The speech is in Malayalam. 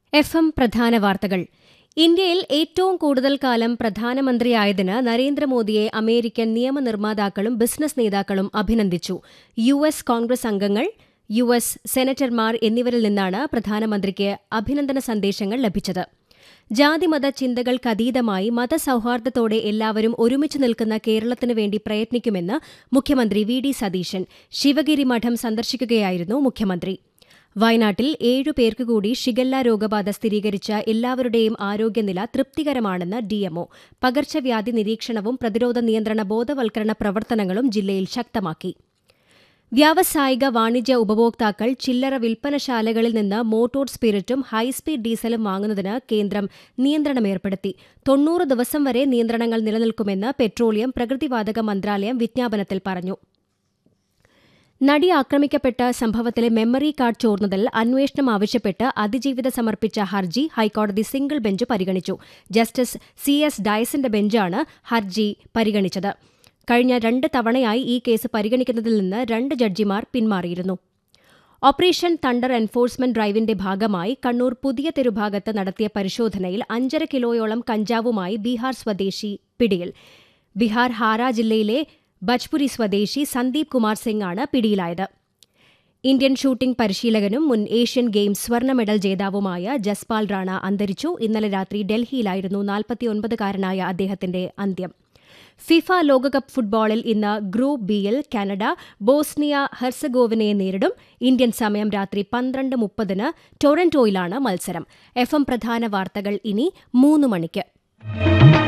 എഫ് എം പ്രധാന വാർത്തകൾ ഇന്ത്യയിൽ ഏറ്റവും കൂടുതൽ കാലം പ്രധാനമന്ത്രിയായതിന് നരേന്ദ്രമോദിയെ അമേരിക്കൻ നിയമനിർമ്മാതാക്കളും ബിസിനസ് നേതാക്കളും അഭിനന്ദിച്ചു യു എസ് കോൺഗ്രസ് അംഗങ്ങൾ യു എസ് സെനറ്റർമാർ എന്നിവരിൽ നിന്നാണ് പ്രധാനമന്ത്രിക്ക് അഭിനന്ദന സന്ദേശങ്ങൾ ലഭിച്ചത് ജാതിമത ചിന്തകൾക്കതീതമായി മതസൌഹാർദ്ദത്തോടെ എല്ലാവരും ഒരുമിച്ച് നിൽക്കുന്ന കേരളത്തിനു വേണ്ടി പ്രയത്നിക്കുമെന്ന് മുഖ്യമന്ത്രി വി ഡി സതീശൻ ശിവഗിരി മഠം സന്ദർശിക്കുകയായിരുന്നു മുഖ്യമന്ത്രി വയനാട്ടിൽ ഏഴു പേർക്ക് കൂടി ഷിഗല്ല രോഗബാധ സ്ഥിരീകരിച്ച എല്ലാവരുടെയും ആരോഗ്യനില തൃപ്തികരമാണെന്ന് ഡിഎംഒ പകർച്ചവ്യാധി നിരീക്ഷണവും പ്രതിരോധ നിയന്ത്രണ ബോധവൽക്കരണ പ്രവർത്തനങ്ങളും ജില്ലയിൽ ശക്തമാക്കി വ്യാവസായിക വാണിജ്യ ഉപഭോക്താക്കൾ ചില്ലറ വിൽപ്പനശാലകളിൽ നിന്ന് മോട്ടോർ സ്പിരിറ്റും ഹൈസ്പീഡ് ഡീസലും വാങ്ങുന്നതിന് കേന്ദ്രം നിയന്ത്രണം ഏർപ്പെടുത്തി തൊണ്ണൂറ് ദിവസം വരെ നിയന്ത്രണങ്ങൾ നിലനിൽക്കുമെന്ന് പെട്രോളിയം പ്രകൃതിവാതക മന്ത്രാലയം വിജ്ഞാപനത്തിൽ പറഞ്ഞു നടി ആക്രമിക്കപ്പെട്ട സംഭവത്തിലെ മെമ്മറി കാർഡ് ചോർന്നതിൽ അന്വേഷണം ആവശ്യപ്പെട്ട് അതിജീവിത സമർപ്പിച്ച ഹർജി ഹൈക്കോടതി സിംഗിൾ ബെഞ്ച് പരിഗണിച്ചു ജസ്റ്റിസ് സി എസ് ഡയസിന്റെ ബെഞ്ചാണ് ഹർജി പരിഗണിച്ചത് കഴിഞ്ഞ രണ്ട് തവണയായി ഈ കേസ് പരിഗണിക്കുന്നതിൽ നിന്ന് രണ്ട് ജഡ്ജിമാർ പിന്മാറിയിരുന്നു ഓപ്പറേഷൻ തണ്ടർ എൻഫോഴ്സ്മെന്റ് ഡ്രൈവിന്റെ ഭാഗമായി കണ്ണൂർ പുതിയ തെരുഭാഗത്ത് നടത്തിയ പരിശോധനയിൽ അഞ്ചര കിലോയോളം കഞ്ചാവുമായി ബീഹാർ സ്വദേശി പിടിയിൽ ബീഹാർ ഹാര ജില്ലയിലെ ബജ്പുരി സ്വദേശി സന്ദീപ് കുമാർ സിംഗ് ആണ് പിടിയിലായത് ഇന്ത്യൻ ഷൂട്ടിംഗ് പരിശീലകനും മുൻ ഏഷ്യൻ ഗെയിംസ് സ്വർണ്ണ മെഡൽ ജേതാവുമായ ജസ്പാൽ റാണ അന്തരിച്ചു ഇന്നലെ രാത്രി ഡൽഹിയിലായിരുന്നു നാൽപ്പത്തിയൊൻപതുകാരനായ അദ്ദേഹത്തിന്റെ അന്ത്യം ഫിഫ ലോകകപ്പ് ഫുട്ബോളിൽ ഇന്ന് ഗ്രൂപ്പ് ബിയിൽ കാനഡ ബോസ്നിയ ഹെർസഗോവിനയെ നേരിടും ഇന്ത്യൻ സമയം രാത്രി പന്ത്രണ്ട് മുപ്പതിന് ടൊറന്റോയിലാണ് മത്സരം എഫ് എം പ്രധാന വാർത്തകൾ ഇനി മൂന്ന് മണിക്ക്